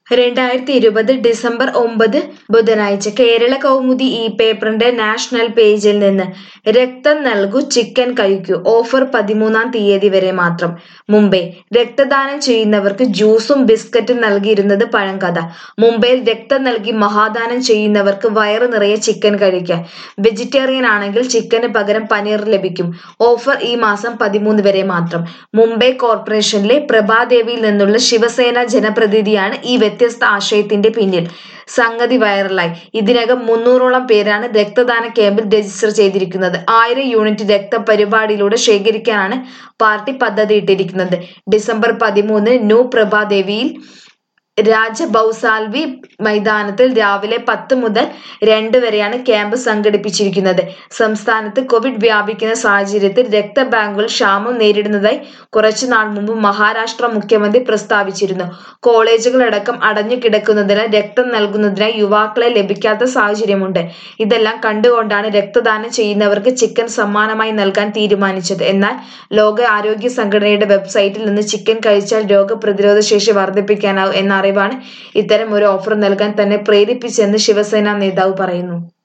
രണ്ടായിരത്തി ഇരുപത് ഡിസംബർ ഒമ്പത് ബുധനാഴ്ച കേരള കൗമുദി ഈ പേപ്പറിന്റെ നാഷണൽ പേജിൽ നിന്ന് രക്തം നൽകൂ ചിക്കൻ കഴിക്കൂ ഓഫർ പതിമൂന്നാം തീയതി വരെ മാത്രം മുംബൈ രക്തദാനം ചെയ്യുന്നവർക്ക് ജ്യൂസും ബിസ്ക്കറ്റും നൽകിയിരുന്നത് പഴങ്കഥ മുംബൈയിൽ രക്തം നൽകി മഹാദാനം ചെയ്യുന്നവർക്ക് വയറ് നിറയെ ചിക്കൻ കഴിക്കാം വെജിറ്റേറിയൻ ആണെങ്കിൽ ചിക്കന് പകരം പനീർ ലഭിക്കും ഓഫർ ഈ മാസം പതിമൂന്ന് വരെ മാത്രം മുംബൈ കോർപ്പറേഷനിലെ പ്രഭാദേവിയിൽ നിന്നുള്ള ശിവസേന ജനപ്രതിനിധിയാണ് ഈ വ്യത്യസ്ത ആശയത്തിന്റെ പിന്നിൽ സംഗതി വൈറലായി ഇതിനകം മുന്നൂറോളം പേരാണ് രക്തദാന ക്യാമ്പിൽ രജിസ്റ്റർ ചെയ്തിരിക്കുന്നത് ആയിരം യൂണിറ്റ് രക്തം പരിപാടിയിലൂടെ ശേഖരിക്കാനാണ് പാർട്ടി പദ്ധതിയിട്ടിരിക്കുന്നത് ഡിസംബർ പതിമൂന്നിന് ന്യൂ പ്രഭാദേവിയിൽ രാജബൗസാൽവി മൈതാനത്തിൽ രാവിലെ പത്ത് മുതൽ രണ്ട് വരെയാണ് ക്യാമ്പ് സംഘടിപ്പിച്ചിരിക്കുന്നത് സംസ്ഥാനത്ത് കോവിഡ് വ്യാപിക്കുന്ന സാഹചര്യത്തിൽ രക്തബാങ്കുകൾ ക്ഷാമം നേരിടുന്നതായി കുറച്ചുനാൾ മുമ്പ് മഹാരാഷ്ട്ര മുഖ്യമന്ത്രി പ്രസ്താവിച്ചിരുന്നു കോളേജുകളടക്കം അടഞ്ഞു കിടക്കുന്നതിനാൽ രക്തം നൽകുന്നതിനായി യുവാക്കളെ ലഭിക്കാത്ത സാഹചര്യമുണ്ട് ഇതെല്ലാം കണ്ടുകൊണ്ടാണ് രക്തദാനം ചെയ്യുന്നവർക്ക് ചിക്കൻ സമ്മാനമായി നൽകാൻ തീരുമാനിച്ചത് എന്നാൽ ലോക ആരോഗ്യ സംഘടനയുടെ വെബ്സൈറ്റിൽ നിന്ന് ചിക്കൻ കഴിച്ചാൽ രോഗപ്രതിരോധ ശേഷി വർദ്ധിപ്പിക്കാനാവും എന്ന അറിവാണ് ഇത്തരം ഒരു ഓഫർ നൽകാൻ തന്നെ പ്രേരിപ്പിച്ചെന്ന് ശിവസേന നേതാവ് പറയുന്നു